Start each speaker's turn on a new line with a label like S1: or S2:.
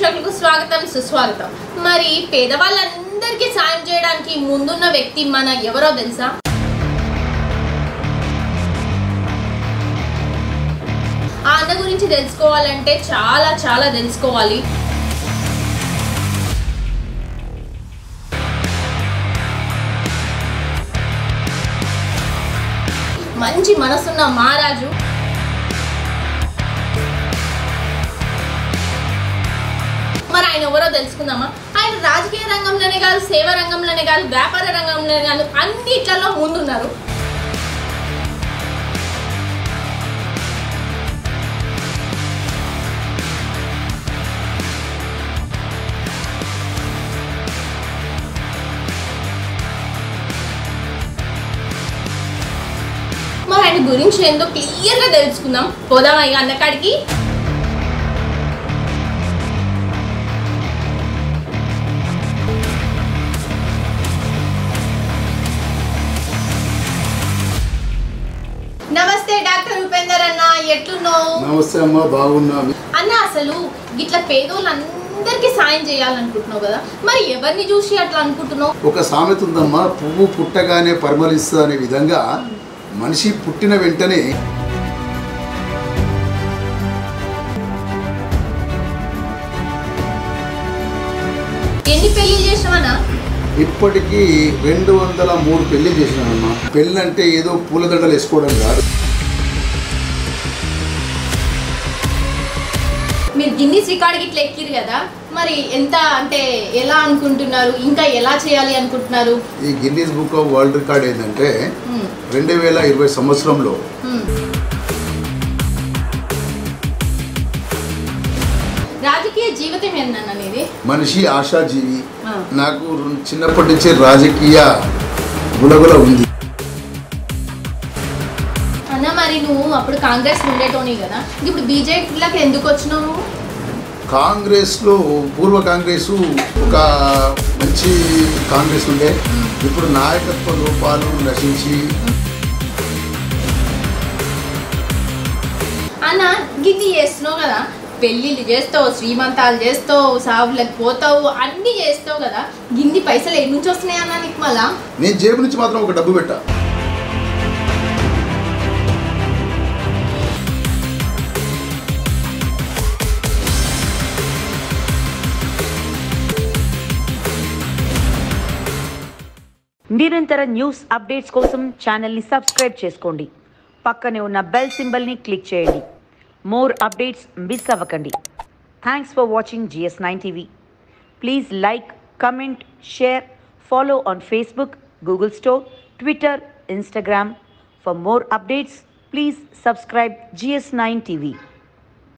S1: ప్రేక్షకులకు స్వాగతం సుస్వాగతం మరి పేదవాళ్ళందరికీ సాయం చేయడానికి ముందున్న వ్యక్తి మన ఎవరో తెలుసా ఆ అన్న గురించి తెలుసుకోవాలంటే చాలా చాలా తెలుసుకోవాలి మంచి మనసున్న మహారాజు మరి ఆయన ఎవరో తెలుసుకుందామా ఆయన రాజకీయ రంగంలోనే కాదు సేవ రంగంలోనే కాదు వ్యాపార రంగంలోనే కాదు అన్నిట్లలో ముందున్నారు మరి ఆయన గురించి ఏందో క్లియర్ గా తెలుసుకుందాం పోదామా ఇక అన్నకాడికి నమస్తే డాక్టర్ ఉపేందర్ అన్న ఎట్లున్నావు
S2: నమస్తే అమ్మ బాగున్నా
S1: అన్న అసలు ఇట్లా పేదోళ్ళందరికీ సాయం చేయాలనుకుంటున్నావు కదా మరి ఎవరిని చూసి అట్లా అనుకుంటున్నావు
S2: ఒక సామెత ఉందమ్మా పువ్వు పుట్టగానే పరిమళిస్తుంది అనే విధంగా మనిషి పుట్టిన వెంటనే
S1: ఎన్ని పెళ్లి చేసినావనా
S2: ఇప్పటికీ రెండు వందల మూడు పెళ్లి చేసినానమ్మా పెళ్ళి అంటే ఏదో పూలదండలు వేసుకోవడం కాదు
S1: మీరు గిన్నీస్ రికార్డ్ ఇట్లా ఎక్కిరు కదా మరి ఎంత అంటే ఎలా అనుకుంటున్నారు ఇంకా ఎలా చేయాలి అనుకుంటున్నారు
S2: ఈ Guinness book of world record ఏంటంటే
S1: హ్మ్,
S2: రెండు వేల ఇరవై సంవత్సరంలో
S1: హ్మ్. రాజకీయ జీవితం ఏందన్న అనేది
S2: మనిషి ఆశాజీవి
S1: ఆ.
S2: నాకు చిన్నప్పటి నుంచి రాజకీయ గులగుల ఉంది
S1: అన్న మరి నువ్వు అప్పుడు కాంగ్రెస్ ఉండేటోని కదా ఇప్పుడు బీజేపీలోకి ఎందుకు వచ్చినావు నువ్వు?
S2: కాంగ్రెస్లో పూర్వ కాంగ్రెస్ ఒక మంచి కాంగ్రెస్ ఉండే ఇప్పుడు నాయకత్వ లోపాలు నశించి
S1: అన్న గిన్ని చేస్తున్నావు కదా పెళ్ళిళ్ళు చేస్తావు శ్రీమంతాలు చేస్తావు సావులకు పోతావు అన్ని చేస్తావు కదా గిన్ని పైసలు ఎన్ని నుంచి వస్తున్నాయి అన్న నీకు మళ్ళా
S2: నేను జేబు నుంచి మాత్రం ఒక డబ్బు పెట్టా
S3: నిరంతర న్యూస్ అప్డేట్స్ కోసం ఛానల్ని సబ్స్క్రైబ్ చేసుకోండి పక్కనే ఉన్న బెల్ సింబల్ని క్లిక్ చేయండి మోర్ అప్డేట్స్ మిస్ అవ్వకండి thanks for watching GS nine TV please like comment share follow on Facebook Google store Twitter Instagram for more updates please subscribe GS nine TV